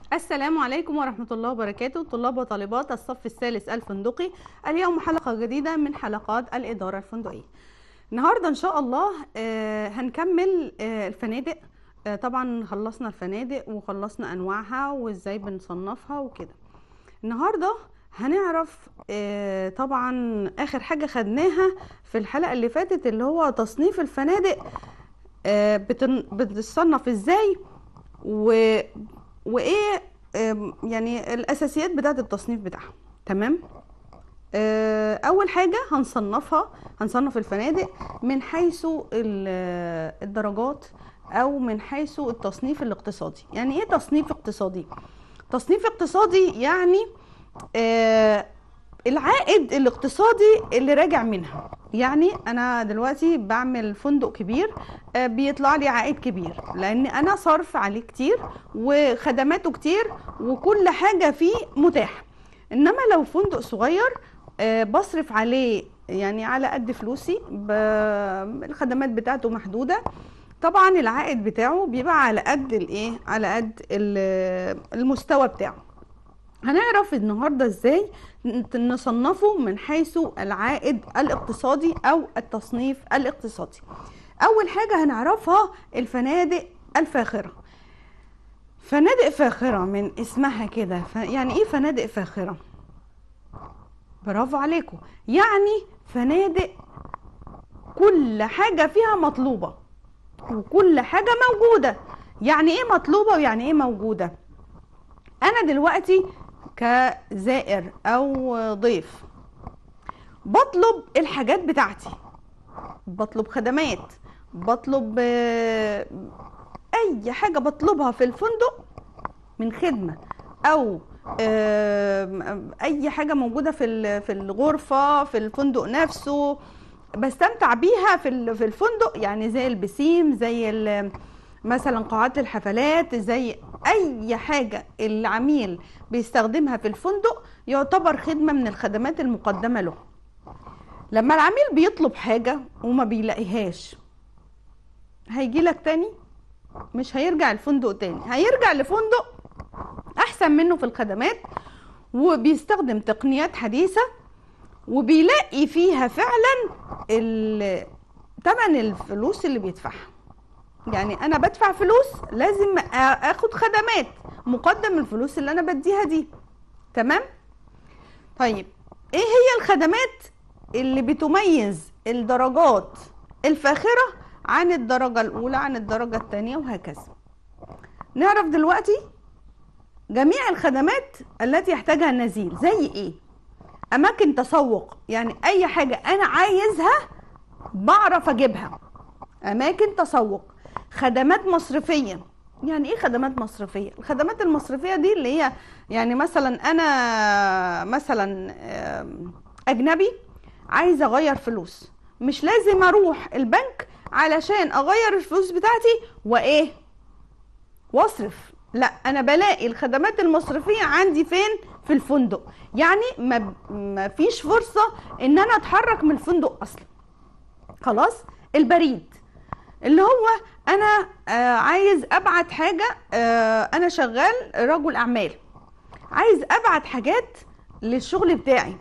السلام عليكم ورحمة الله وبركاته طلاب وطالبات الصف الثالث الفندقي اليوم حلقة جديدة من حلقات الإدارة الفندقية النهاردة إن شاء الله آه، هنكمل آه، الفنادق آه، طبعا خلصنا الفنادق وخلصنا أنواعها وإزاي بنصنفها وكده النهاردة هنعرف آه، طبعا آخر حاجة خدناها في الحلقة اللي فاتت اللي هو تصنيف الفنادق آه، بتن- بتتصنف إزاي و... وايه آم، يعني الاساسيات بتاعه التصنيف بتاعها تمام آه، اول حاجه هنصنفها هنصنف الفنادق من حيث ال- الدرجات او من حيث التصنيف الاقتصادي يعني ايه تصنيف اقتصادي تصنيف اقتصادي يعني آه، العائد الاقتصادي اللي راجع منها يعني انا دلوقتي بعمل فندق كبير آه، بيطلع لي عائد كبير لان انا صرف عليه كتير وخدماته كتير وكل حاجه فيه متاحه انما لو فندق صغير آه، بصرف عليه يعني على قد فلوسي ب- الخدمات بتاعته محدوده طبعا العائد بتاعه بيبقى على قد الايه على قد ال- المستوى بتاعه هنعرف النهارده ازاي ن- نصنفه من حيث العائد الاقتصادي او التصنيف الاقتصادي اول حاجه هنعرفها الفنادق الفاخره فنادق فاخره من اسمها كده ف... يعني ايه فنادق فاخره برافو عليكم يعني فنادق كل حاجه فيها مطلوبه وكل حاجه موجوده يعني ايه مطلوبه ويعني ايه موجوده انا دلوقتي كزائر او ضيف بطلب الحاجات بتاعتي بطلب خدمات بطلب آه، اي حاجه بطلبها في الفندق من خدمه او آم، اي حاجه موجوده في ال- في الغرفه في الفندق نفسه بستمتع بيها في ال- في الفندق يعني زي البسيم زي ال- مثلا قاعات الحفلات زي اي حاجه العميل بيستخدمها في الفندق يعتبر خدمه من الخدمات المقدمه له لما العميل بيطلب حاجه وما بيلاقيهاش هيجي لك تاني مش هيرجع الفندق تاني هيرجع لفندق احسن منه في الخدمات وبيستخدم تقنيات حديثه وبيلاقي فيها فعلا ال- تمن الفلوس اللي بيدفعها يعني انا بدفع فلوس لازم آ- اخد خدمات مقدم الفلوس اللي انا بديها دي تمام طيب ايه هي الخدمات اللي بتميز الدرجات الفاخرة عن الدرجة الاولى عن الدرجة الثانية وهكذا نعرف دلوقتي جميع الخدمات التي يحتاجها النزيل زي ايه اماكن تسوق يعني اي حاجة انا عايزها بعرف اجيبها اماكن تسوق خدمات مصرفيه يعني ايه خدمات مصرفيه الخدمات المصرفيه دي اللي هي يعني مثلا انا مثلا آم، اجنبي عايزه اغير فلوس مش لازم اروح البنك علشان اغير الفلوس بتاعتي وايه واصرف لا انا بلاقي الخدمات المصرفيه عندي فين في الفندق يعني ما ما فيش فرصه ان انا اتحرك من الفندق اصلا خلاص البريد اللي هو انا آه عايز ابعت حاجه آه انا شغال رجل اعمال عايز ابعت حاجات للشغل بتاعي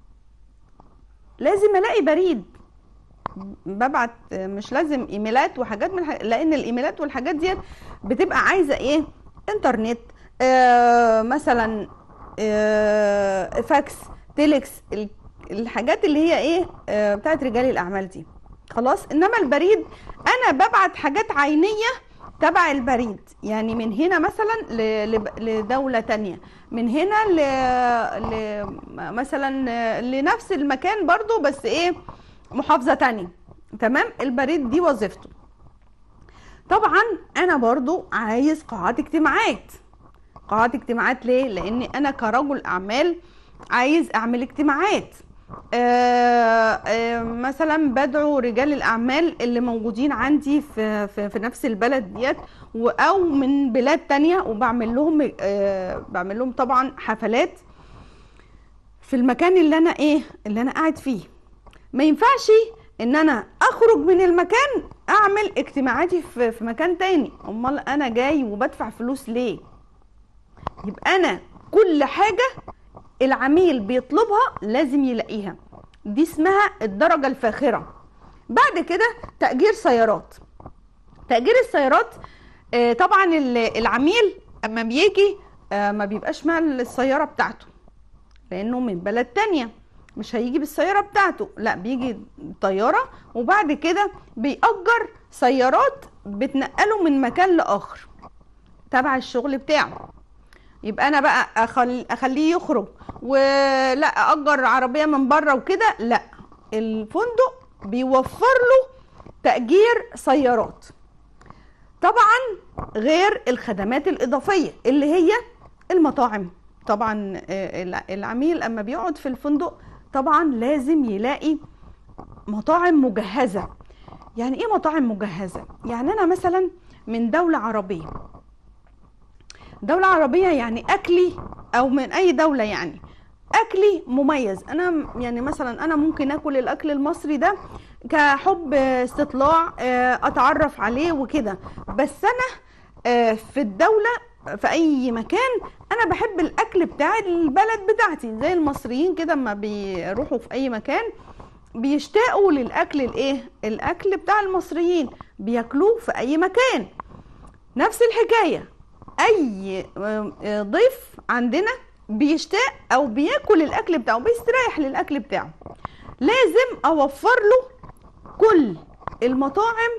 لازم الاقي بريد ببعت آه، مش لازم ايميلات وحاجات من الح... لان الايميلات والحاجات ديت بتبقى عايزه ايه انترنت آه مثلا آه فاكس تيلكس ال- الحاجات اللي هي ايه آه بتاعت رجال الاعمال دي خلاص انما البريد انا ببعت حاجات عينيه تبع البريد يعني من هنا مثلا ل- لب- لدولة تانية من هنا ل... ل... مثلا لنفس المكان برضو بس ايه محافظة تانية تمام البريد دي وظيفته طبعا انا برضو عايز قاعات اجتماعات قاعات اجتماعات ليه لان انا كرجل اعمال عايز اعمل اجتماعات آه، آه، مثلا بدعو رجال الاعمال اللي موجودين عندي في في, في نفس البلد ديت و- او من بلاد تانية وبعمل لهم آه، بعمل لهم طبعا حفلات في المكان اللي انا ايه اللي انا قاعد فيه ما ينفعش ان انا اخرج من المكان اعمل اجتماعاتي في, في مكان تاني امال انا جاي وبدفع فلوس ليه يبقى انا كل حاجه العميل بيطلبها لازم يلاقيها دي اسمها الدرجه الفاخره بعد كده تاجير سيارات تاجير السيارات آه، طبعا ال- العميل اما بيجي آه، ما بيبقاش مع السياره بتاعته لانه من بلد تانية مش هيجي بالسياره بتاعته لا بيجي طياره وبعد كده بيأجر سيارات بتنقله من مكان لاخر تبع الشغل بتاعه يبقى انا بقى أخل... اخليه يخرج ولا اجر عربيه من بره وكده لا الفندق بيوفر له تأجير سيارات طبعا غير الخدمات الإضافية اللي هي المطاعم طبعا آه، الع- العميل أما بيقعد في الفندق طبعا لازم يلاقي مطاعم مجهزة يعني ايه مطاعم مجهزة يعني انا مثلا من دولة عربية دولة عربية يعني اكلي او من اي دولة يعني اكلي مميز انا م- يعني مثلا انا ممكن اكل الاكل المصري ده كحب استطلاع آه، اتعرف عليه وكده بس انا آه، في الدولة في اي مكان انا بحب الاكل بتاع البلد بتاعتي زي المصريين كده اما بيروحوا في اي مكان بيشتاقوا للاكل الايه الاكل بتاع المصريين بياكلوه في اي مكان نفس الحكايه اي آه، آه، ضيف عندنا بيشتاق او بياكل الاكل بتاعه بيستريح للاكل بتاعه لازم اوفر له كل المطاعم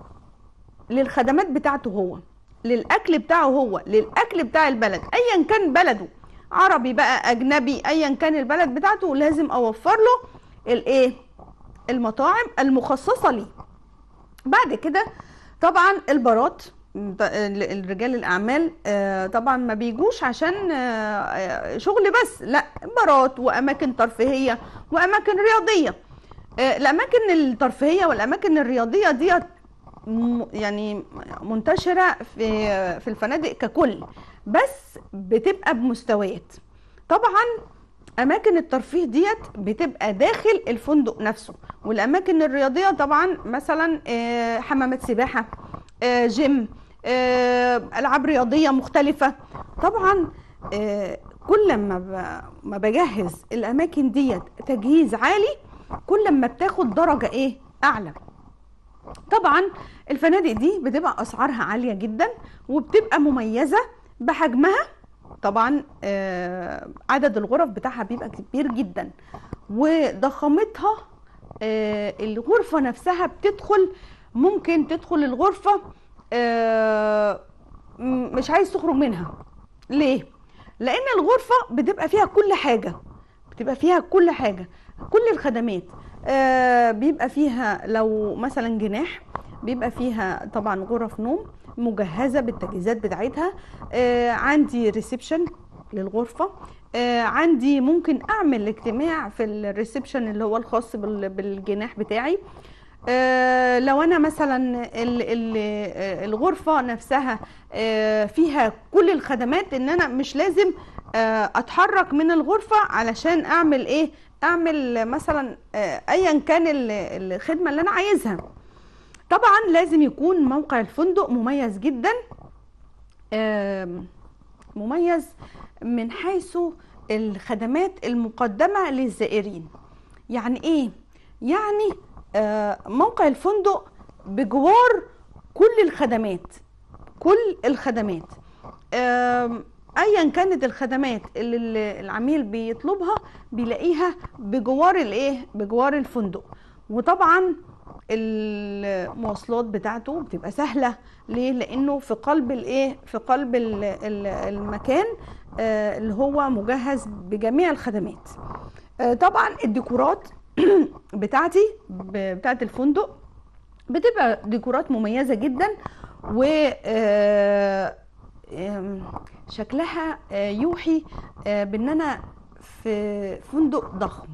للخدمات بتاعته هو للاكل بتاعه هو للاكل بتاع البلد ايا كان بلده عربي بقى اجنبي ايا كان البلد بتاعته لازم اوفر له الايه المطاعم المخصصه ليه بعد كده طبعا البارات م- ط- ال- الرجال الاعمال آه، طبعا ما بيجوش عشان آه، آه، شغل بس لا بارات واماكن ترفيهيه واماكن رياضيه آه، الاماكن الترفيهيه والاماكن الرياضيه ديت م- يعني منتشره في في الفنادق ككل بس بتبقى بمستويات طبعا اماكن الترفيه ديت بتبقى داخل الفندق نفسه والاماكن الرياضيه طبعا مثلا آه، حمامات سباحه آه، جيم آه، العاب رياضيه مختلفه طبعا آه، كل ما ب- ما بجهز الاماكن ديت تجهيز عالي كل ما بتاخد درجه ايه اعلى طبعا الفنادق دي بتبقى اسعارها عاليه جدا وبتبقى مميزه بحجمها طبعا آه، عدد الغرف بتاعها بيبقى كبير جدا وضخامتها آه، الغرفه نفسها بتدخل ممكن تدخل الغرفه آه، م- مش عايز تخرج منها ليه لان الغرفه بتبقى فيها كل حاجه بتبقى فيها كل حاجه كل الخدمات آه بيبقى فيها لو مثلا جناح بيبقى فيها طبعا غرف نوم مجهزه بالتجهيزات بتاعتها آه عندي ريسبشن للغرفه آه عندي ممكن اعمل اجتماع في الريسبشن اللي هو الخاص بال- بالجناح بتاعي آه، لو انا مثلا ال- ال- آه، الغرفه نفسها آه، فيها كل الخدمات ان انا مش لازم آه، اتحرك من الغرفه علشان اعمل ايه اعمل مثلا آه، ايا كان ال- الخدمه اللي انا عايزها طبعا لازم يكون موقع الفندق مميز جدا آم، مميز من حيث الخدمات المقدمه للزائرين يعني ايه يعني آه، موقع الفندق بجوار كل الخدمات كل الخدمات آم، ايا كانت الخدمات اللي ال- العميل بيطلبها بيلاقيها بجوار الايه بجوار الفندق وطبعا المواصلات بتاعته بتبقى سهله ليه لانه في قلب الايه في قلب ال- ال- المكان آه، اللي هو مجهز بجميع الخدمات آه، طبعا الديكورات بتاعتي ب- بتاعت الفندق بتبقى ديكورات مميزة جدا و آه، آم، شكلها آه، يوحي آه، بان انا في فندق ضخم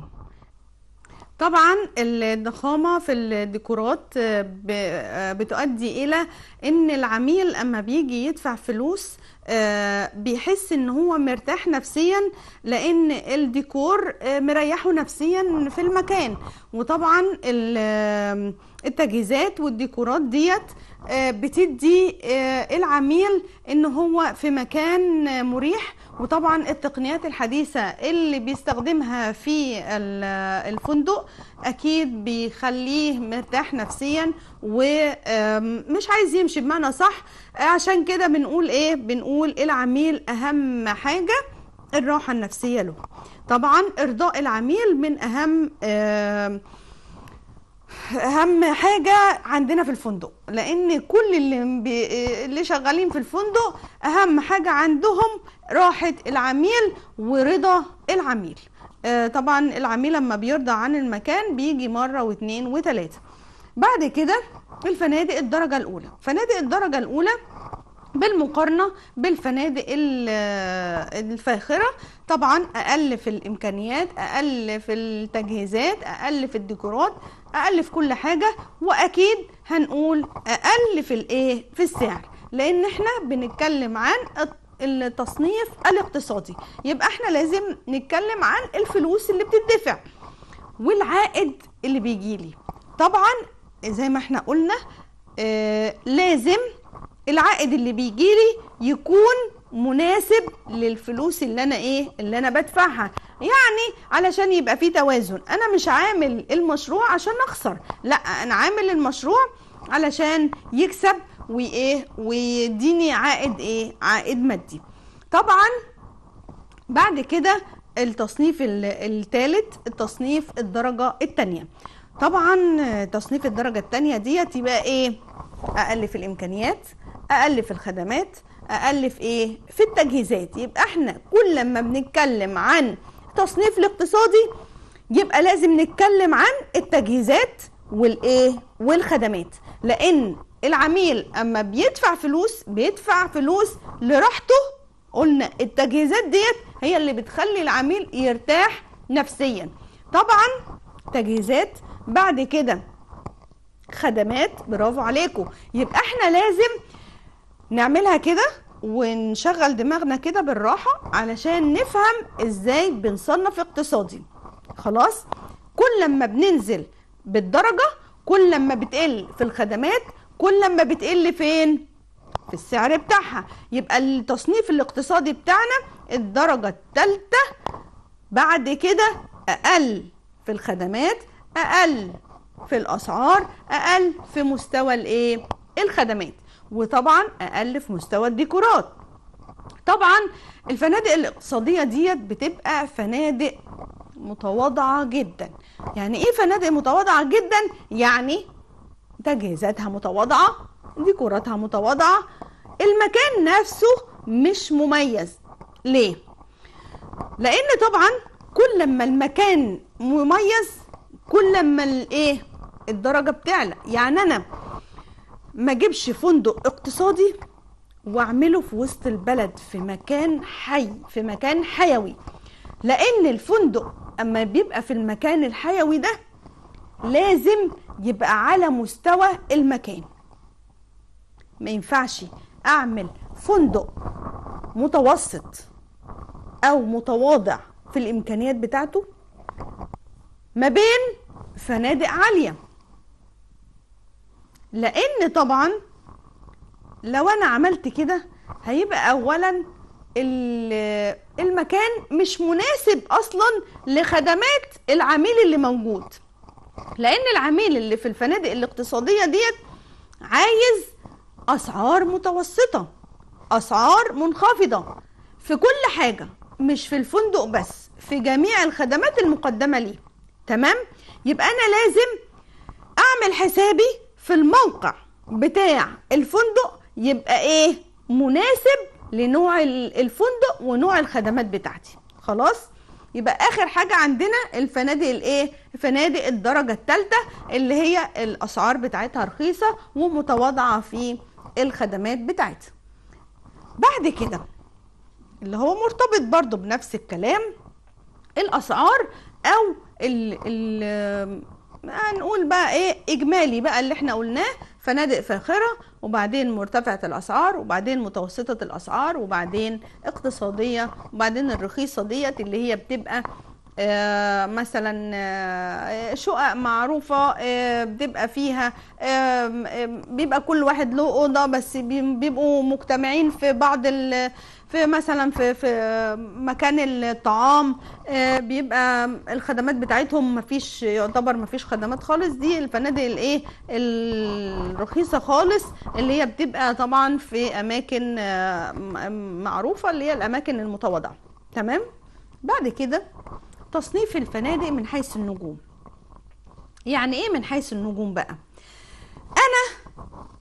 طبعا الضخامة في الديكورات آه، ب- آه، بتؤدي إلى إن العميل أما بيجي يدفع فلوس آه، بيحس إن هو مرتاح نفسيا لأن الديكور آه، مريحه نفسيا في المكان وطبعا ال- آه، التجهيزات والديكورات ديت آه، بتدي آه، العميل ان هو في مكان آه، مريح وطبعا التقنيات الحديثة اللي بيستخدمها في ال- الفندق اكيد بيخليه مرتاح نفسيا ومش عايز يمشي بمعنى صح آه، عشان كده بنقول ايه بنقول العميل اهم حاجة الراحة النفسية له طبعا ارضاء العميل من اهم آم، اهم حاجه عندنا في الفندق لان كل اللي بي... اللي شغالين في الفندق اهم حاجه عندهم راحه العميل ورضا العميل آه، طبعا العميل لما بيرضى عن المكان بيجي مره واثنين وثلاثه بعد كده الفنادق الدرجه الاولى فنادق الدرجه الاولى بالمقارنة بالفنادق ال- الفاخرة طبعا أقل في الإمكانيات أقل في التجهيزات أقل في الديكورات أقل في كل حاجة وأكيد هنقول أقل في الإيه في السعر لأن إحنا بنتكلم عن التصنيف الاقتصادي يبقى إحنا لازم نتكلم عن الفلوس اللي بتدفع والعائد اللي بيجيلي طبعا زي ما احنا قلنا آه لازم العائد اللي بيجيلي يكون مناسب للفلوس اللي انا ايه اللي انا بدفعها يعني علشان يبقى في توازن انا مش عامل المشروع عشان اخسر لا انا عامل المشروع علشان يكسب وايه ويديني عائد ايه عائد مادي طبعا بعد كده التصنيف الثالث التصنيف الدرجة الثانية طبعا تصنيف الدرجة الثانية ديت يبقى ايه اقل في الامكانيات اقل في الخدمات اقل في ايه في التجهيزات يبقى احنا كل ما بنتكلم عن تصنيف الاقتصادي يبقى لازم نتكلم عن التجهيزات والايه والخدمات لان العميل اما بيدفع فلوس بيدفع فلوس لراحته قلنا التجهيزات ديت هي اللي بتخلي العميل يرتاح نفسيا طبعا تجهيزات بعد كده خدمات برافو عليكم يبقى احنا لازم نعملها كده ونشغل دماغنا كده بالراحة علشان نفهم ازاي بنصنف اقتصادي خلاص كل لما بننزل بالدرجة كل لما بتقل في الخدمات كل لما بتقل فين في السعر بتاعها يبقى التصنيف الاقتصادي بتاعنا الدرجة الثالثة بعد كده أقل في الخدمات أقل في الأسعار أقل في مستوى الإيه الخدمات وطبعا أقل في مستوى الديكورات طبعا الفنادق الاقتصادية ديت بتبقى فنادق متواضعة جدا يعني ايه فنادق متواضعة جدا يعني تجهيزاتها متواضعة ديكوراتها متواضعة المكان نفسه مش مميز ليه لان طبعا كل ما المكان مميز كل ما الايه الدرجه بتعلى يعني انا ما اجيبش فندق اقتصادي واعمله في وسط البلد في مكان حي في مكان حيوي لان الفندق اما بيبقى في المكان الحيوي ده لازم يبقى على مستوى المكان ما ينفعش اعمل فندق متوسط او متواضع في الامكانيات بتاعته ما بين فنادق عاليه لان طبعا لو انا عملت كده هيبقى اولا المكان مش مناسب اصلا لخدمات العميل اللي موجود لان العميل اللي في الفنادق الاقتصاديه ديت عايز اسعار متوسطه اسعار منخفضه في كل حاجه مش في الفندق بس في جميع الخدمات المقدمه ليه تمام يبقى انا لازم اعمل حسابي في الموقع بتاع الفندق يبقى ايه مناسب لنوع الفندق ونوع الخدمات بتاعتي خلاص يبقى اخر حاجه عندنا الفنادق الايه فنادق الدرجه الثالثه اللي هي الاسعار بتاعتها رخيصه ومتواضعه في الخدمات بتاعتها بعد كده اللي هو مرتبط برضو بنفس الكلام الاسعار او ال ال هنقول بقى ايه اجمالي بقى اللي احنا قلناه فنادق فاخره وبعدين مرتفعه الاسعار وبعدين متوسطه الاسعار وبعدين اقتصاديه وبعدين الرخيصه ديت اللي هي بتبقى آه، مثلا آه، شقق معروفة آه، بتبقى فيها آم، آم، بيبقى كل واحد له أوضة بس بي- بيبقوا مجتمعين في بعض ال في مثلا في في مكان الطعام آه، بيبقى الخدمات بتاعتهم مفيش يعتبر مفيش خدمات خالص دي الفنادق الايه الرخيصة خالص اللي هي بتبقى طبعا في اماكن آه، م- معروفة اللي هي الاماكن المتواضعة تمام بعد كده تصنيف الفنادق من حيث النجوم يعني ايه من حيث النجوم بقى انا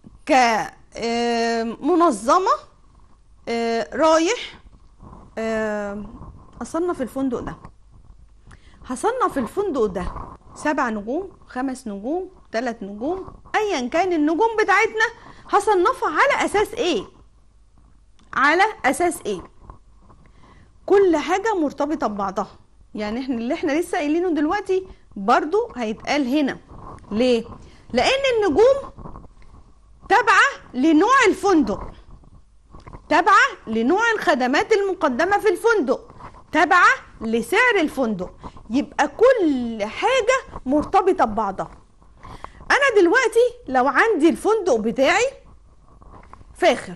كمنظمة رايح آه، اصنف الفندق ده هصنف الفندق ده سبع نجوم خمس نجوم ثلاث نجوم ايا كان النجوم بتاعتنا هصنفها على اساس ايه على اساس ايه كل حاجة مرتبطة ببعضها يعني احنا اللي احنا لسه قايلينه دلوقتي برضو هيتقال هنا ليه لان النجوم تابعة لنوع الفندق تابعة لنوع الخدمات المقدمة في الفندق تابعة لسعر الفندق يبقى كل حاجة مرتبطة ببعضها أنا دلوقتي لو عندي الفندق بتاعي فاخر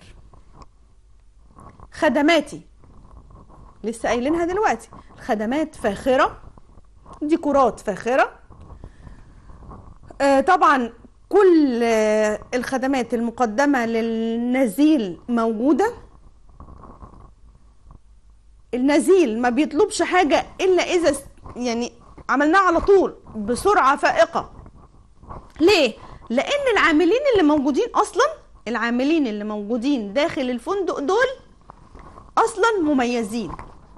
خدماتي لسه قايلينها دلوقتي خدمات فاخرة ديكورات فاخرة آه طبعا كل آه الخدمات المقدمة للنزيل موجودة النزيل ما بيطلبش حاجة إلا إذا س- يعني عملناه على طول بسرعة فائقة ليه؟ لأن العاملين اللي موجودين أصلا العاملين اللي موجودين داخل الفندق دول أصلا مميزين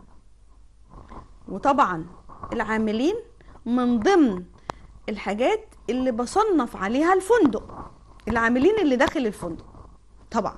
وطبعا العاملين من ضمن الحاجات اللي بصنف عليها الفندق العاملين اللي داخل الفندق طبعا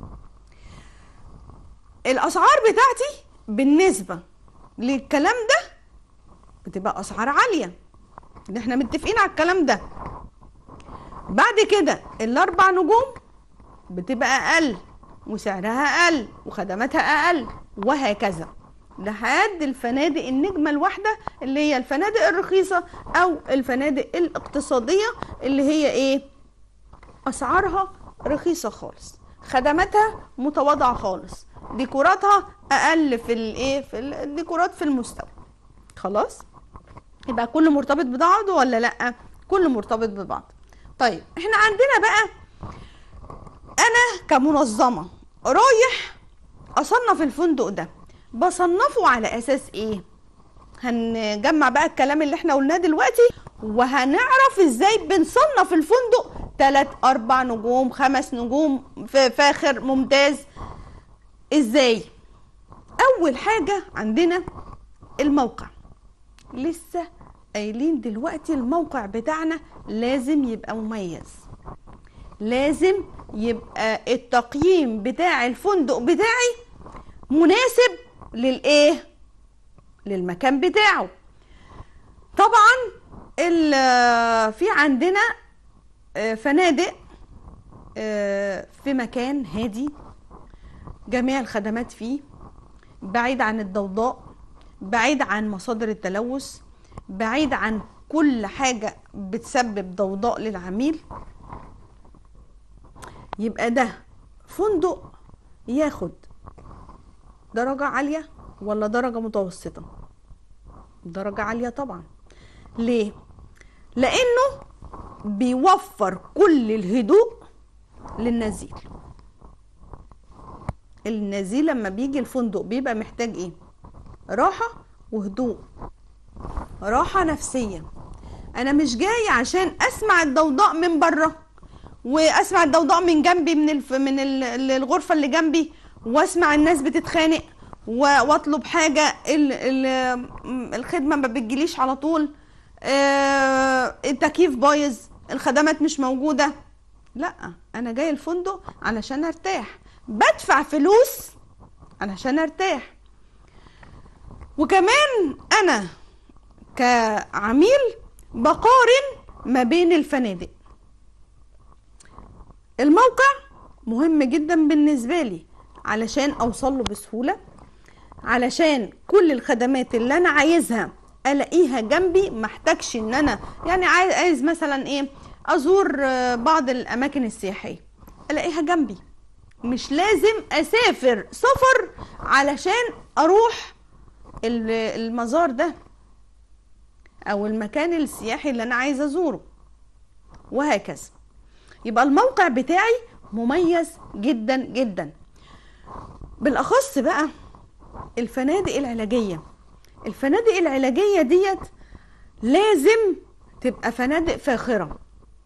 الاسعار بتاعتي بالنسبه للكلام ده بتبقى اسعار عاليه ده احنا متفقين على الكلام ده بعد كده الاربع نجوم بتبقى اقل وسعرها اقل وخدماتها اقل وهكذا لحد الفنادق النجمة الواحدة اللي هي الفنادق الرخيصة أو الفنادق الاقتصادية اللي هي إيه؟ أسعارها رخيصة خالص خدماتها متواضعة خالص ديكوراتها أقل في الإيه؟ في الديكورات في المستوى خلاص؟ يبقى كله مرتبط ببعضه ولا لأ؟ كله مرتبط ببعض طيب احنا عندنا بقى انا كمنظمه رايح اصنف الفندق ده بصنفه على اساس ايه هنجمع بقى الكلام اللي احنا قلناه دلوقتي وهنعرف ازاي بنصنف الفندق تلات اربع نجوم خمس نجوم ف- فاخر ممتاز ازاي اول حاجه عندنا الموقع لسه قايلين دلوقتي الموقع بتاعنا لازم يبقى مميز لازم يبقى التقييم بتاع الفندق بتاعي مناسب للايه للمكان بتاعه طبعا ال- في عندنا آه، فنادق آه، في مكان هادي جميع الخدمات فيه بعيد عن الضوضاء بعيد عن مصادر التلوث بعيد عن كل حاجة بتسبب ضوضاء للعميل يبقى ده فندق ياخد درجة عالية ولا درجة متوسطة درجة عالية طبعا ليه لانه بيوفر كل الهدوء للنزيل النزيل لما بيجي الفندق بيبقى محتاج ايه راحة وهدوء راحة نفسية انا مش جاي عشان اسمع الضوضاء من بره واسمع الضوضاء من جنبي من الف من ال- الغرفة اللي جنبي واسمع الناس بتتخانق و- واطلب حاجة ال ال الخدمة ما بتجيليش على طول آه، التكييف بايظ الخدمات مش موجودة لا انا جاي الفندق علشان ارتاح بدفع فلوس علشان ارتاح وكمان انا كعميل بقارن ما بين الفنادق الموقع مهم جدا بالنسبة لي علشان اوصل له بسهولة علشان كل الخدمات اللي انا عايزها الاقيها جنبي ما احتاجش ان انا يعني عايز, عايز مثلا ايه ازور آه، بعض الاماكن السياحيه الاقيها جنبي مش لازم اسافر سفر علشان اروح ال- المزار ده او المكان السياحي اللي انا عايزه ازوره وهكذا يبقى الموقع بتاعي مميز جدا جدا بالاخص بقى الفنادق العلاجيه الفنادق العلاجيه ديت لازم تبقى فنادق فاخره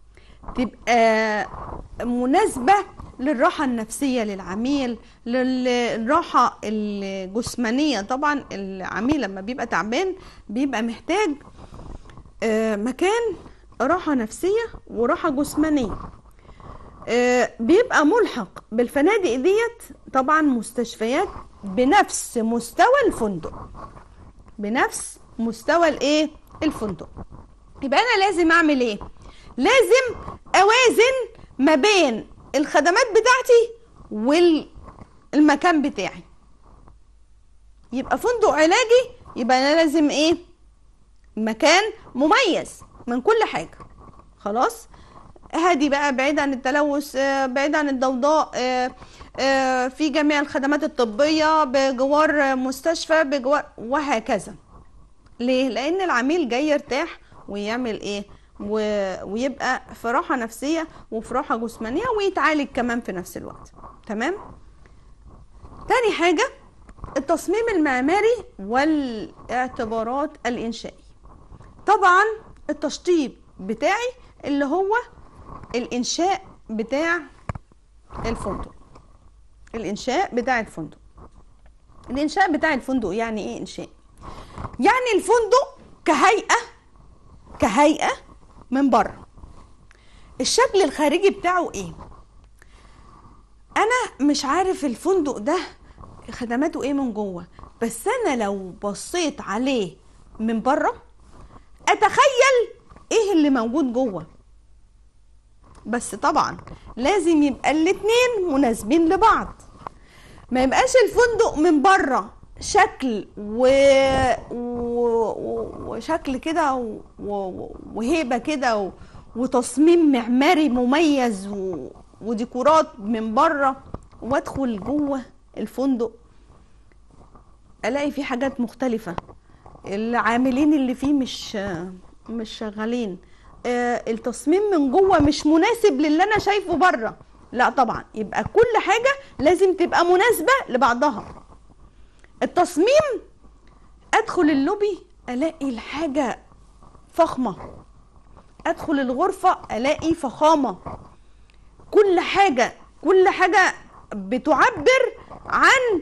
تبقى مناسبه للراحه النفسيه للعميل للراحه الجسمانيه طبعا العميل لما بيبقى تعبان بيبقى محتاج آه، مكان راحه نفسيه وراحه جسمانيه آه، بيبقى ملحق بالفنادق ديت طبعا مستشفيات بنفس مستوى الفندق بنفس مستوى الايه الفندق يبقى انا لازم اعمل ايه لازم اوازن ما بين الخدمات بتاعتي والمكان بتاعي يبقى فندق علاجي يبقى انا لازم ايه مكان مميز من كل حاجه خلاص هادي بقى بعيد عن التلوث آه، بعيد عن الضوضاء آه، آه، في جميع الخدمات الطبية بجوار آه، مستشفى بجوار وهكذا ليه؟ لأن العميل جاي يرتاح ويعمل إيه؟ و... ويبقى في راحة نفسية وفي راحة جسمانية ويتعالج كمان في نفس الوقت تمام؟ تاني حاجة التصميم المعماري والاعتبارات الإنشائية طبعا التشطيب بتاعي اللي هو الانشاء بتاع الفندق الانشاء بتاع الفندق الانشاء بتاع الفندق يعني ايه انشاء يعني الفندق كهيئه كهيئه من بره الشكل الخارجي بتاعه ايه انا مش عارف الفندق ده خدماته ايه من جوه بس انا لو بصيت عليه من بره اتخيل ايه اللي موجود جوه بس طبعا لازم يبقى الاتنين مناسبين لبعض ما يبقاش الفندق من بره شكل و... و... وشكل كده و... و... وهيبه كده و... وتصميم معماري مميز و... وديكورات من بره وادخل جوه الفندق الاقي فيه حاجات مختلفه العاملين اللي فيه مش مش شغالين آه، التصميم من جوه مش مناسب للي انا شايفه بره لا طبعا يبقى كل حاجه لازم تبقى مناسبه لبعضها التصميم ادخل اللوبي الاقي الحاجه فخمه ادخل الغرفه الاقي فخامه كل حاجه كل حاجه بتعبر عن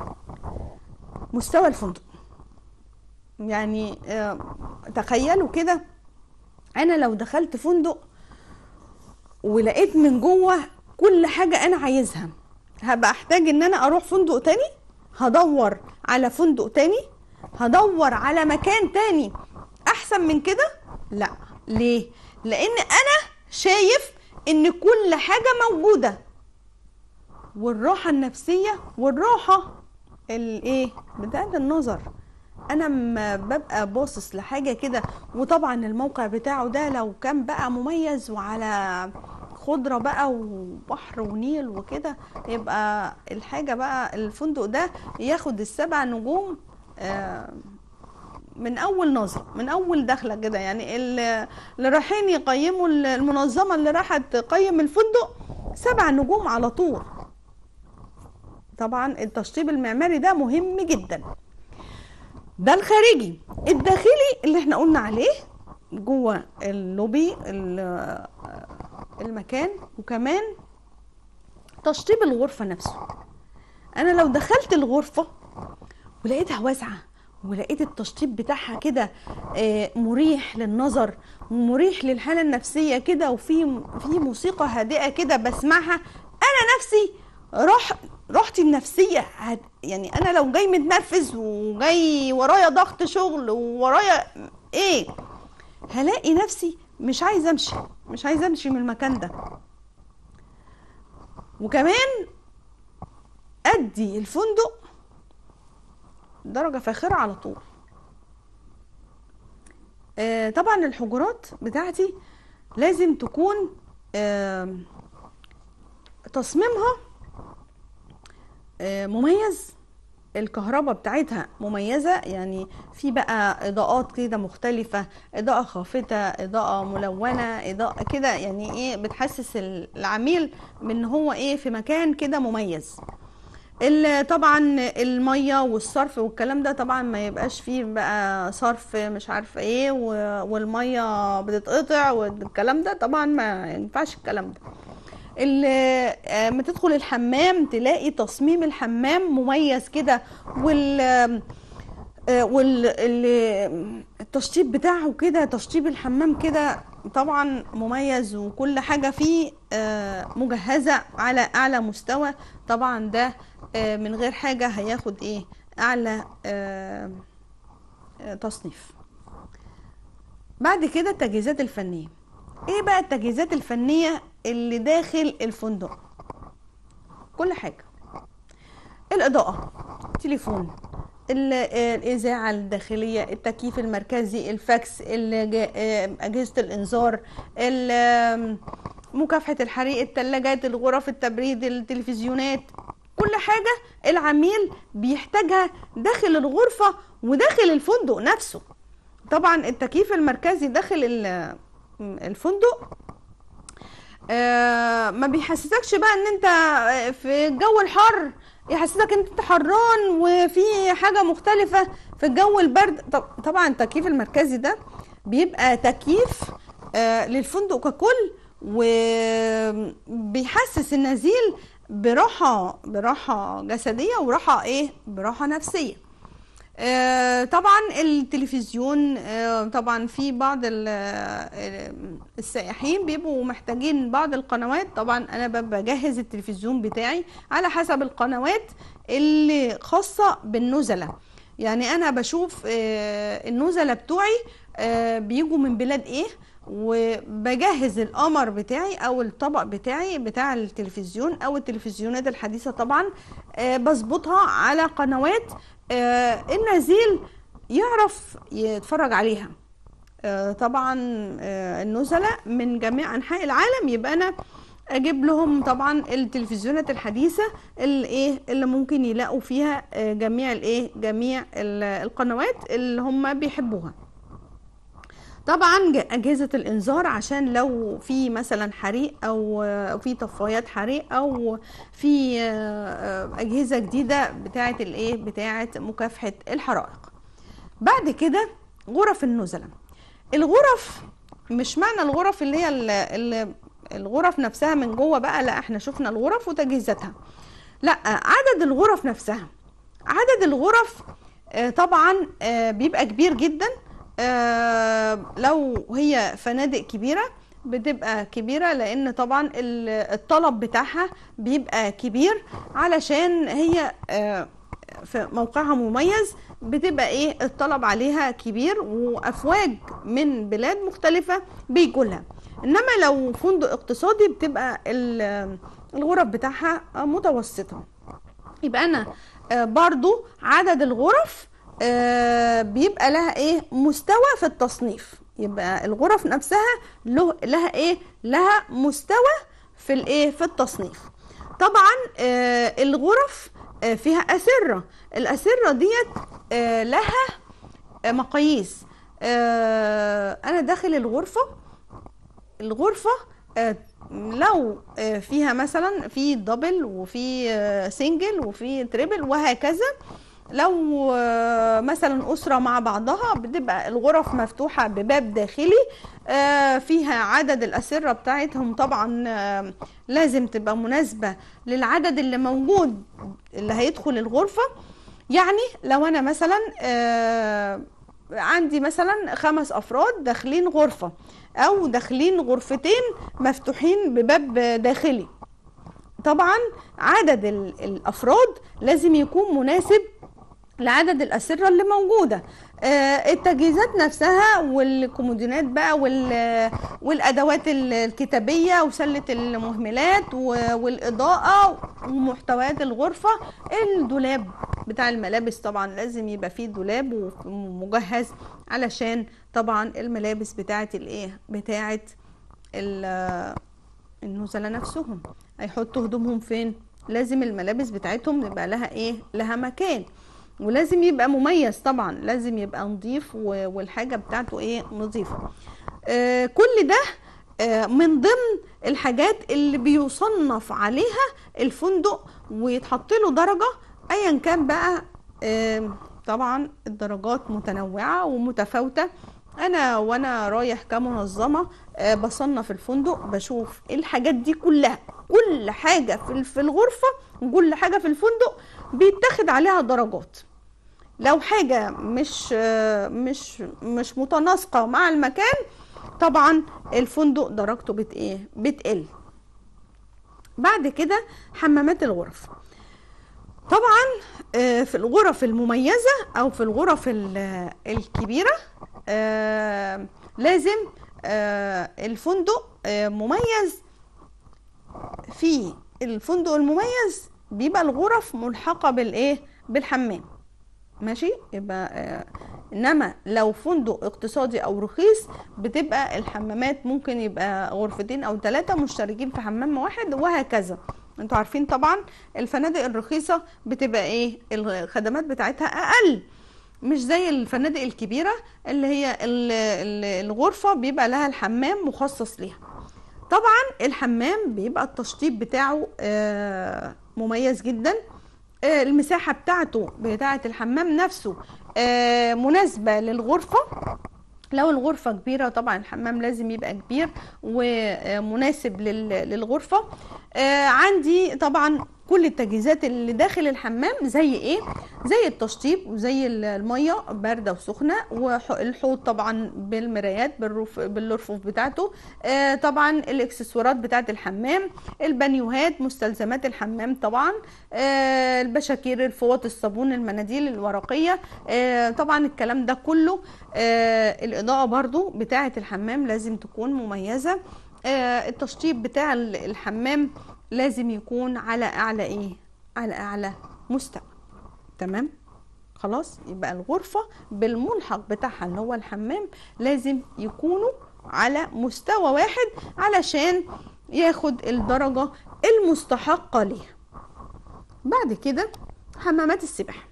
مستوى الفندق يعني آه، تخيلوا كده انا لو دخلت فندق ولقيت من جوه كل حاجه انا عايزها هبقى احتاج ان انا اروح فندق تاني هدور على فندق تاني هدور على مكان تاني احسن من كده لا ليه لان انا شايف ان كل حاجه موجوده والراحه النفسيه والراحه الايه بتاعت النظر انا ما ببقى باصص لحاجه كده وطبعا الموقع بتاعه ده لو كان بقى مميز وعلى خضره بقى وبحر ونيل وكده يبقى الحاجه بقى الفندق ده ياخد السبع نجوم آه، من اول نظره من اول دخله كده يعني ال- اللي رايحين يقيموا المنظمه اللي راحت تقيم الفندق سبع نجوم على طول طبعا التشطيب المعماري ده مهم جدا ده الخارجي الداخلي اللي احنا قلنا عليه جوه اللوبي ال- المكان وكمان تشطيب الغرفة نفسه انا لو دخلت الغرفة ولقيتها واسعة ولقيت التشطيب بتاعها كده آه، مريح للنظر ومريح للحالة النفسية كده وفي في موسيقى هادئة كده بسمعها انا نفسي راح راحتي النفسية هت يعني انا لو جاي متنرفز وجاي ورايا ضغط شغل وورايا ايه هلاقي نفسي مش عايزه امشي مش عايزه امشي من المكان ده وكمان ادي الفندق درجه فاخره على طول آه، طبعا الحجرات بتاعتي لازم تكون آم، تصميمها آه، مميز الكهرباء بتاعتها مميزة يعني في بقى إضاءات كده مختلفة إضاءة خافتة إضاءة ملونة إضاءة كده يعني إيه بتحسس العميل من هو إيه في مكان كده مميز ال- طبعا الميه والصرف والكلام ده طبعا ما يبقاش فيه بقى صرف مش عارفه ايه و- والميه بتتقطع والكلام ده طبعا ما ينفعش الكلام ده ال- آه، ما تدخل الحمام تلاقي تصميم الحمام مميز كده وال آه، وال ال- التشطيب بتاعه كده تشطيب الحمام كده طبعا مميز وكل حاجة فيه آه، مجهزة على أعلى مستوى طبعا ده آه، من غير حاجة هياخد إيه أعلى آه، آه، تصنيف بعد كده التجهيزات الفنية ايه بقى التجهيزات الفنية اللي داخل الفندق كل حاجة الإضاءة تليفون ال- الإذاعة الداخلية التكييف المركزي الفاكس الج- أجهزة الإنذار ال- مكافحة الحريق الثلاجات الغرف التبريد التلفزيونات كل حاجة العميل بيحتاجها داخل الغرفة وداخل الفندق نفسه طبعا التكييف المركزي داخل ال- الفندق آه، ما بيحسسكش بقى ان انت آه، في الجو الحر يحسسك ان انت حران وفي حاجه مختلفه في الجو البرد طب طبعا التكييف المركزي ده بيبقى تكييف آه، للفندق ككل وبيحسس النزيل براحه براحه جسديه وراحه ايه براحه نفسيه آه، طبعا التلفزيون آه، طبعا في بعض ال- آه، السائحين بيبقوا محتاجين بعض القنوات طبعا انا ب- بجهز التلفزيون بتاعي على حسب القنوات اللي خاصة بالنزلة يعني انا بشوف آه، النزلة بتوعي آه، بيجوا من بلاد ايه وبجهز القمر بتاعي او الطبق بتاعي بتاع التلفزيون او التلفزيونات الحديثة طبعا آه، بظبطها على قنوات آه، النزيل يعرف يتفرج عليها آه، طبعا آه، النزلاء من جميع انحاء العالم يبقى انا اجيب لهم طبعا التلفزيونات الحديثه اللي ايه اللي ممكن يلاقوا فيها آه، جميع الايه جميع ال- القنوات اللي هم بيحبوها طبعا ج- اجهزه الانذار عشان لو في مثلا حريق او آه، في طفايات حريق او في آه، آه، اجهزه جديده بتاعه الايه بتاعه مكافحه الحرائق بعد كده غرف النزلاء الغرف مش معنى الغرف اللي هي ال- ال- الغرف نفسها من جوه بقى لا احنا شفنا الغرف وتجهيزاتها لا عدد الغرف نفسها عدد الغرف آه، طبعا آه، بيبقى كبير جدا آه، لو هي فنادق كبيرة بتبقى كبيرة لأن طبعا ال- الطلب بتاعها بيبقى كبير علشان هي آه، في موقعها مميز بتبقى ايه الطلب عليها كبير وافواج من بلاد مختلفة بيجوا لها انما لو فندق اقتصادي بتبقى ال- الغرف بتاعها متوسطة يبقى انا آه، برضو عدد الغرف آه، بيبقى لها ايه مستوى في التصنيف يبقى الغرف نفسها له لها ايه لها مستوى في الايه في التصنيف طبعا آه، الغرف آه، فيها اسره الاسره ديت آه، لها آه، مقاييس آه، انا داخل الغرفه الغرفة آه، لو آه، فيها مثلا في دبل وفي آه، سنجل وفي تريبل وهكذا لو آه، مثلا أسرة مع بعضها بتبقى الغرف مفتوحة بباب داخلي آه، فيها عدد الأسرة بتاعتهم طبعا آه، لازم تبقى مناسبة للعدد اللي موجود اللي هيدخل الغرفة يعني لو أنا مثلا آه، عندي مثلا خمس افراد داخلين غرفه او داخلين غرفتين مفتوحين بباب داخلي طبعا عدد ال- الافراد لازم يكون مناسب لعدد الأسرة اللي موجودة آه، التجهيزات نفسها والكومودينات بقى وال- والأدوات ال- الكتابية وسلة المهملات و- والإضاءة ومحتويات الغرفة الدولاب بتاع الملابس طبعا لازم يبقى فيه دولاب ومجهز علشان طبعا الملابس بتاعه الايه بتاعه النزلاء نفسهم هيحطوا هدومهم فين لازم الملابس بتاعتهم يبقى لها ايه لها مكان ولازم يبقى مميز طبعا لازم يبقى نظيف والحاجه بتاعته ايه نظيفه آه كل ده آه من ضمن الحاجات اللي بيصنف عليها الفندق ويتحط له درجه ايا كان بقى آه طبعا الدرجات متنوعه ومتفاوته انا وانا رايح كمنظمه آه بصنف الفندق بشوف الحاجات دي كلها كل حاجه في في الغرفه وكل حاجه في الفندق بيتاخد عليها درجات لو حاجه مش آه مش مش متناسقه مع المكان طبعا الفندق درجته بت ايه بتقل بعد كده حمامات الغرف طبعا آه في الغرف المميزه او في الغرف الكبيره آه لازم آه الفندق آه مميز في الفندق المميز بيبقى الغرف ملحقة بالايه بالحمام ماشي يبقى آه انما لو فندق اقتصادي او رخيص بتبقى الحمامات ممكن يبقى غرفتين او ثلاثة مشتركين في حمام واحد وهكذا انتوا عارفين طبعا الفنادق الرخيصة بتبقى ايه الخدمات بتاعتها اقل مش زي الفنادق الكبيره اللي هي الغرفه بيبقى لها الحمام مخصص ليها طبعا الحمام بيبقى التشطيب بتاعه مميز جدا المساحه بتاعته بتاعه الحمام نفسه مناسبه للغرفه لو الغرفة كبيرة طبعا الحمام لازم يبقى كبير ومناسب للغرفة عندي طبعا كل التجهيزات اللي داخل الحمام زي ايه زي التشطيب وزي الميه بارده وسخنه والحوض طبعا بالمرايات بالرف بالرفوف بتاعته آه طبعا الاكسسوارات بتاعه الحمام البانيوهات مستلزمات الحمام طبعا آه البشاكير الفوط الصابون المناديل الورقيه آه طبعا الكلام ده كله آه الاضاءه برضو بتاعه الحمام لازم تكون مميزه آه التشطيب بتاع الحمام لازم يكون على اعلى ايه على اعلى مستوى تمام خلاص يبقى الغرفة بالملحق بتاعها اللي هو الحمام لازم يكونوا على مستوى واحد علشان ياخد الدرجة المستحقة ليها بعد كده حمامات السباحة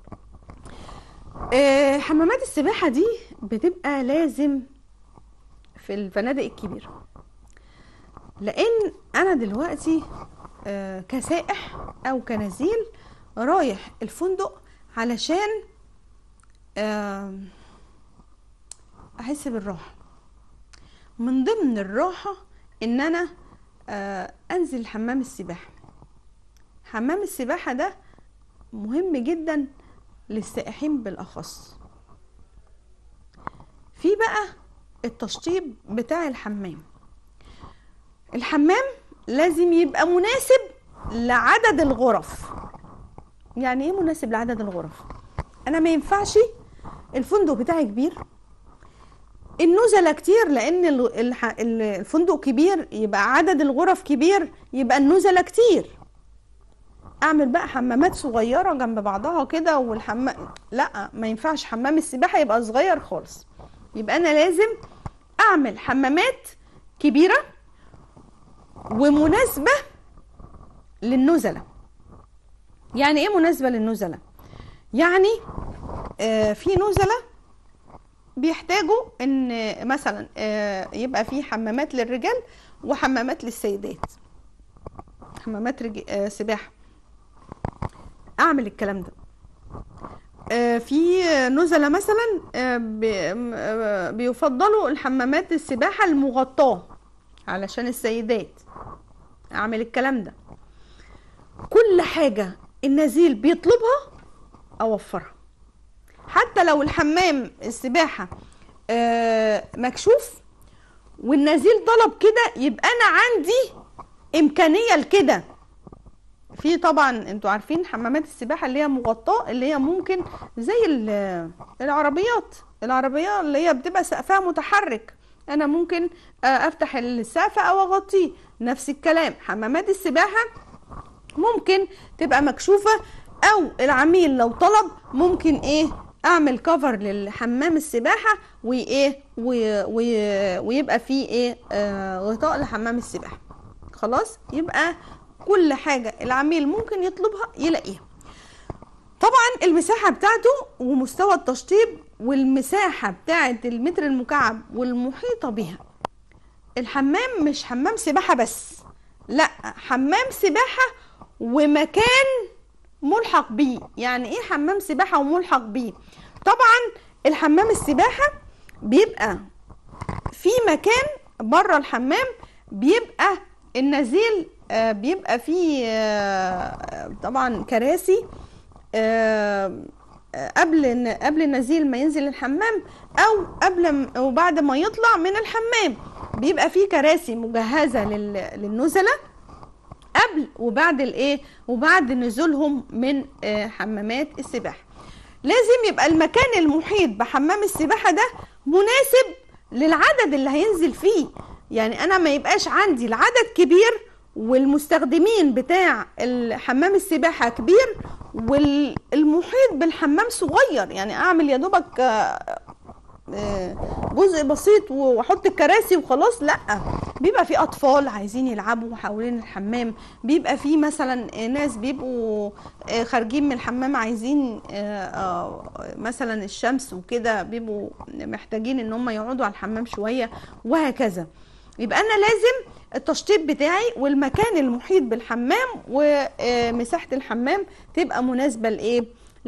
آه حمامات السباحة دي بتبقى لازم في الفنادق الكبيره لان انا دلوقتي آه كسائح او كنزيل رايح الفندق علشان آه احس بالراحه من ضمن الراحه ان انا آه انزل حمام السباحه حمام السباحه ده مهم جدا للسائحين بالاخص في بقى التشطيب بتاع الحمام الحمام لازم يبقى مناسب لعدد الغرف يعني ايه مناسب لعدد الغرف انا ما ينفعش الفندق بتاعي كبير النزلة كتير لان الفندق كبير يبقى عدد الغرف كبير يبقى النزلة كتير اعمل بقى حمامات صغيرة جنب بعضها كده والحمام لا ما ينفعش حمام السباحة يبقى صغير خالص يبقى انا لازم اعمل حمامات كبيره ومناسبة للنزلة يعني ايه مناسبة للنزلة يعني آه في نزلة بيحتاجوا ان مثلا آه يبقى في حمامات للرجال وحمامات للسيدات حمامات رج... آه سباحة اعمل الكلام ده آه في نزلة مثلا آه بيفضلوا الحمامات السباحة المغطاة علشان السيدات اعمل الكلام ده كل حاجة النزيل بيطلبها اوفرها حتى لو الحمام السباحة آه مكشوف والنزيل طلب كده يبقى انا عندي امكانية لكده في طبعا انتوا عارفين حمامات السباحة اللي هي مغطاة اللي هي ممكن زي العربيات العربية اللي هي بتبقى سقفها متحرك انا ممكن افتح السقف او اغطيه نفس الكلام حمامات السباحة ممكن تبقى مكشوفة او العميل لو طلب ممكن ايه اعمل كفر للحمام السباحه وايه وي- وي- ويبقى فيه ايه آه غطاء لحمام السباحه خلاص يبقى كل حاجه العميل ممكن يطلبها يلاقيها طبعا المساحة بتاعته ومستوى التشطيب والمساحة بتاعة المتر المكعب والمحيطة بها الحمام مش حمام سباحة بس لا حمام سباحة ومكان ملحق بيه يعني ايه حمام سباحة وملحق بيه طبعا الحمام السباحة بيبقى في مكان بره الحمام بيبقى النزيل آه، بيبقى فيه آه، طبعا كراسي آه، آه، قبل إن- قبل النزيل ما ينزل الحمام او قبل م- وبعد ما يطلع من الحمام بيبقى فيه كراسي مجهزه لل- للنزلاء قبل وبعد الايه وبعد نزولهم من آه، حمامات السباحه لازم يبقى المكان المحيط بحمام السباحه ده مناسب للعدد اللي هينزل فيه يعني انا ما يبقاش عندي العدد كبير والمستخدمين بتاع الحمام السباحه كبير والمحيط بالحمام صغير يعني اعمل يا دوبك آه، آه، جزء بسيط واحط الكراسي وخلاص لا بيبقى في اطفال عايزين يلعبوا حوالين الحمام بيبقى في مثلا ناس بيبقوا آه، خارجين من الحمام عايزين آه، آه، مثلا الشمس وكده بيبقوا محتاجين ان هم يقعدوا على الحمام شويه وهكذا يبقى انا لازم التشطيب بتاعي والمكان المحيط بالحمام ومساحه الحمام تبقى مناسبه لايه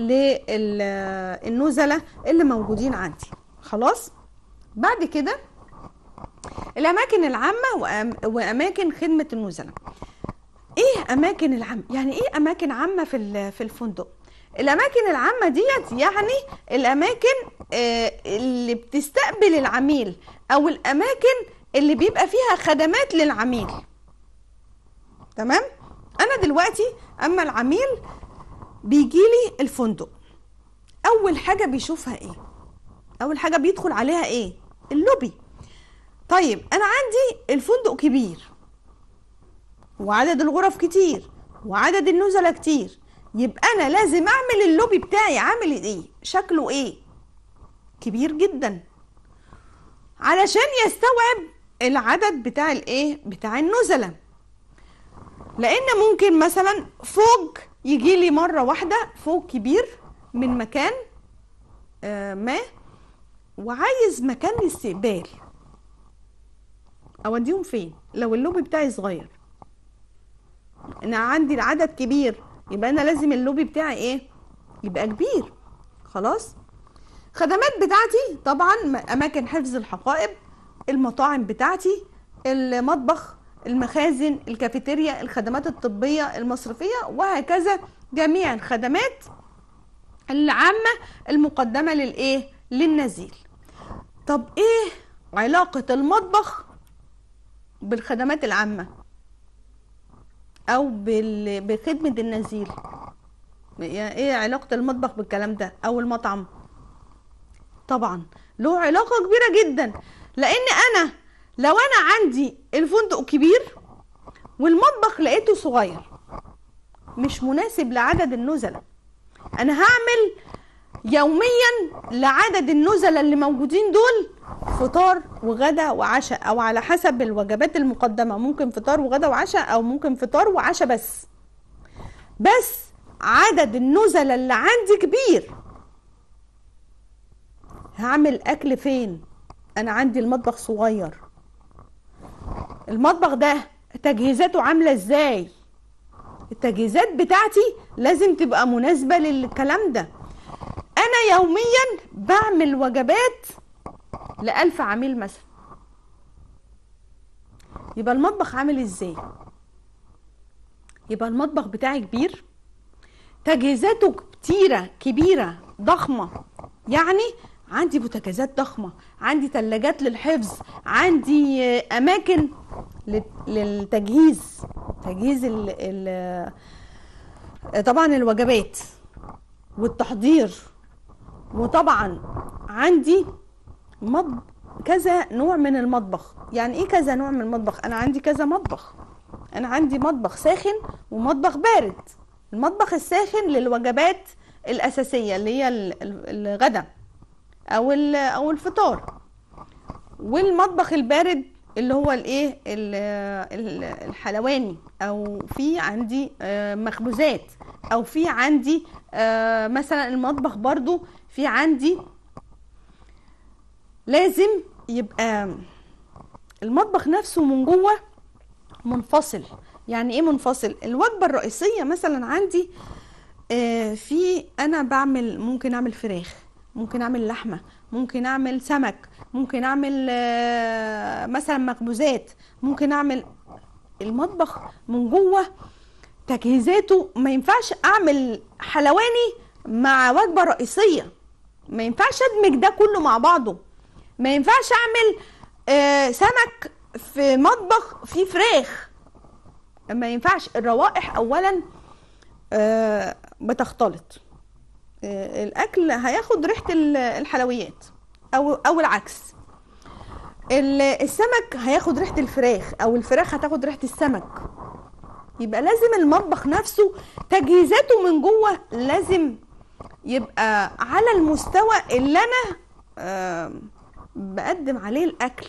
للنزله اللي موجودين عندي خلاص بعد كده الاماكن العامه وأم- واماكن خدمه النزلاء ايه اماكن العامه يعني ايه اماكن عامه في ال- في الفندق الاماكن العامه ديت يعني الاماكن آه، اللي بتستقبل العميل او الاماكن اللي بيبقى فيها خدمات للعميل تمام انا دلوقتي اما العميل بيجيلي الفندق اول حاجه بيشوفها ايه اول حاجه بيدخل عليها ايه اللوبي طيب انا عندي الفندق كبير وعدد الغرف كتير وعدد النزلاء كتير يبقى انا لازم اعمل اللوبي بتاعي عامل ايه شكله ايه كبير جدا علشان يستوعب العدد بتاع الايه بتاع النزلاء لان ممكن مثلا فوق يجي لي مره واحده فوق كبير من مكان آه، ما وعايز مكان الاستقبال اوديهم فين لو اللوبي بتاعي صغير انا عندي العدد كبير يبقى انا لازم اللوبي بتاعي ايه يبقى كبير خلاص خدمات بتاعتي طبعا م- اماكن حفظ الحقائب المطاعم بتاعتي المطبخ المخازن الكافيتيريا الخدمات الطبية المصرفية وهكذا جميع الخدمات العامة المقدمة للإيه؟ للنزيل طب إيه علاقة المطبخ بالخدمات العامة أو بال... بخدمة النزيل يعني إيه علاقة المطبخ بالكلام ده أو المطعم طبعا له علاقة كبيرة جدا لأن أنا لو أنا عندي الفندق كبير والمطبخ لقيته صغير مش مناسب لعدد النزلاء انا هعمل يوميا لعدد النزلاء اللي موجودين دول فطار وغدا وعشاء او على حسب الوجبات المقدمه ممكن فطار وغدا وعشاء او ممكن فطار وعشاء بس بس عدد النزلاء اللي عندي كبير هعمل اكل فين انا عندي المطبخ صغير المطبخ ده تجهيزاته عامله ازاي التجهيزات بتاعتي لازم تبقى مناسبة للكلام ده أنا يوميا بعمل وجبات لألف عميل مثلا يبقى المطبخ عامل ازاي يبقى المطبخ بتاعي كبير تجهيزاته كتيرة كبيرة ضخمة يعني عندي بوتاجازات ضخمة عندي تلاجات للحفظ عندي آه، أماكن لل- للتجهيز تجهيز ال ال طبعا الوجبات والتحضير وطبعا عندي مطب كذا نوع من المطبخ يعني ايه كذا نوع من المطبخ انا عندي كذا مطبخ انا عندي مطبخ ساخن ومطبخ بارد المطبخ الساخن للوجبات الاساسيه اللي هي ال- ال- الغدا او ال- او الفطار والمطبخ البارد اللي هو الايه ال- ال- الحلواني او في عندي آه، مخبوزات او في عندي آه، مثلا المطبخ برضو في عندي لازم يبقى المطبخ نفسه من جوه منفصل يعني ايه منفصل الوجبه الرئيسيه مثلا عندي آه، في انا بعمل ممكن اعمل فراخ ممكن اعمل لحمه ممكن اعمل سمك ممكن اعمل آه، مثلا مخبوزات ممكن اعمل المطبخ من جوه تجهيزاته ما ينفعش اعمل حلواني مع وجبه رئيسيه ما ينفعش ادمج ده كله مع بعضه ما ينفعش اعمل آه، سمك في مطبخ فيه فراخ ما ينفعش الروائح اولا آه، بتختلط آه، الاكل هياخد ريحه ال- الحلويات او او العكس ال- السمك هياخد ريحه الفراخ او الفراخ هتاخد ريحه السمك يبقى لازم المطبخ نفسه تجهيزاته من جوه لازم يبقى على المستوى اللي انا آه، بقدم عليه الاكل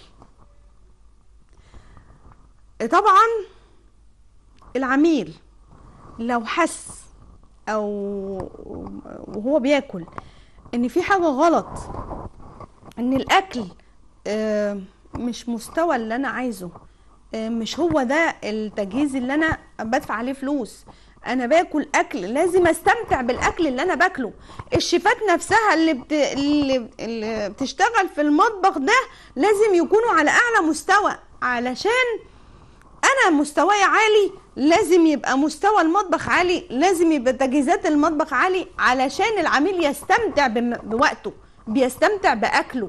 طبعا العميل لو حس او وهو بياكل ان في حاجه غلط ان الاكل آه، مش مستوى اللي انا عايزه آه، مش هو ده التجهيز اللي انا بدفع عليه فلوس انا باكل اكل لازم استمتع بالاكل اللي انا باكله الشيفات نفسها اللي, بت... اللي... اللي بتشتغل في المطبخ ده لازم يكونوا على اعلى مستوى علشان انا مستواي عالي لازم يبقى مستوى المطبخ عالي لازم يبقى تجهيزات المطبخ عالي علشان العميل يستمتع بم- بوقته بيستمتع باكله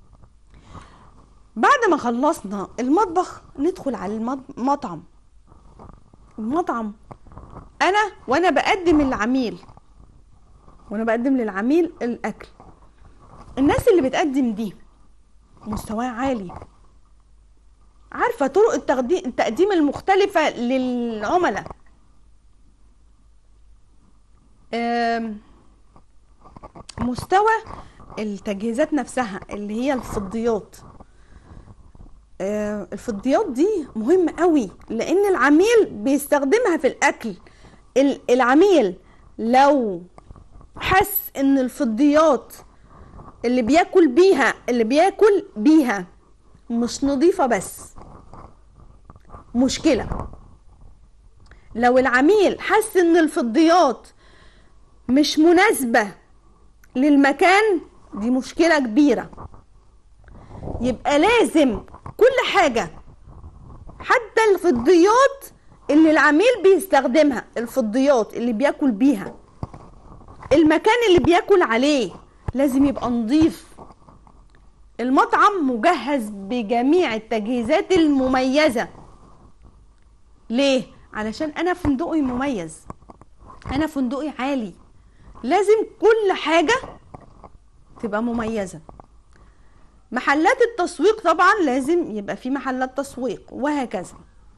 بعد ما خلصنا المطبخ ندخل على المط- المطعم المطعم انا وانا بقدم للعميل وانا بقدم للعميل الاكل الناس اللي بتقدم دي مستواها عالي عارفه طرق التقديم التقديم المختلفه للعملاء آم، مستوى التجهيزات نفسها اللي هي الفضيات آه، الفضيات دي مهمة قوي لأن العميل بيستخدمها في الأكل ال- العميل لو حس إن الفضيات اللي بياكل بيها اللي بياكل بيها مش نظيفة بس مشكلة لو العميل حس إن الفضيات مش مناسبة للمكان دي مشكلة كبيرة يبقى لازم كل حاجة حتى الفضيات اللي العميل بيستخدمها الفضيات اللي بياكل بيها المكان اللي بياكل عليه لازم يبقى نظيف المطعم مجهز بجميع التجهيزات المميزة ليه؟ علشان أنا فندقي مميز أنا فندقي عالي لازم كل حاجة تبقى مميزة محلات التسويق طبعا لازم يبقى في محلات تسويق وهكذا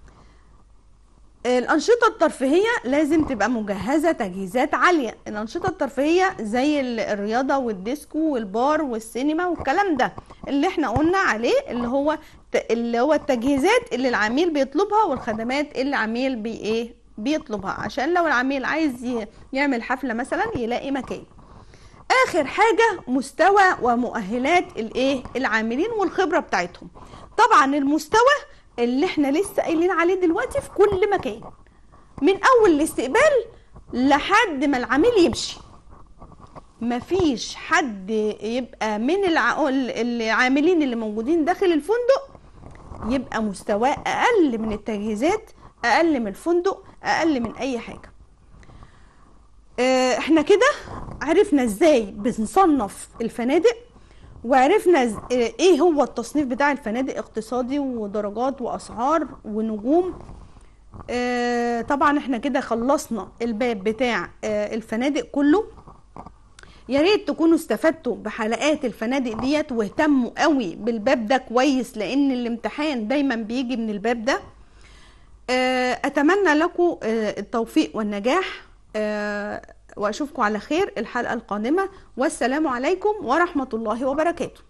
الأنشطة الترفيهية لازم تبقى مجهزة تجهيزات عالية الأنشطة الترفيهية زي ال- الرياضة والديسكو والبار والسينما والكلام ده اللي احنا قلنا عليه اللي هو ت- اللي هو التجهيزات اللي العميل بيطلبها والخدمات اللي العميل بي ايه بيطلبها عشان لو العميل عايز ي- يعمل حفلة مثلا يلاقي مكان اخر حاجه مستوى ومؤهلات الايه العاملين والخبره بتاعتهم طبعا المستوى اللي احنا لسه قايلين عليه دلوقتي في كل مكان من اول الاستقبال لحد ما العميل يمشي مفيش حد يبقى من الع- العاملين اللي موجودين داخل الفندق يبقى مستواه اقل من التجهيزات اقل من الفندق اقل من اي حاجه آه، احنا كده عرفنا ازاي بنصنف الفنادق وعرفنا ز- آه، ايه هو التصنيف بتاع الفنادق اقتصادي ودرجات واسعار ونجوم آه، طبعا احنا كده خلصنا الباب بتاع آه، الفنادق كله يا ريت تكونوا استفدتوا بحلقات الفنادق ديت واهتموا قوي بالباب ده كويس لان الامتحان دايما بيجي من الباب ده آه، اتمنى لكم آه، التوفيق والنجاح آه، واشوفكم على خير الحلقه القادمه والسلام عليكم ورحمه الله وبركاته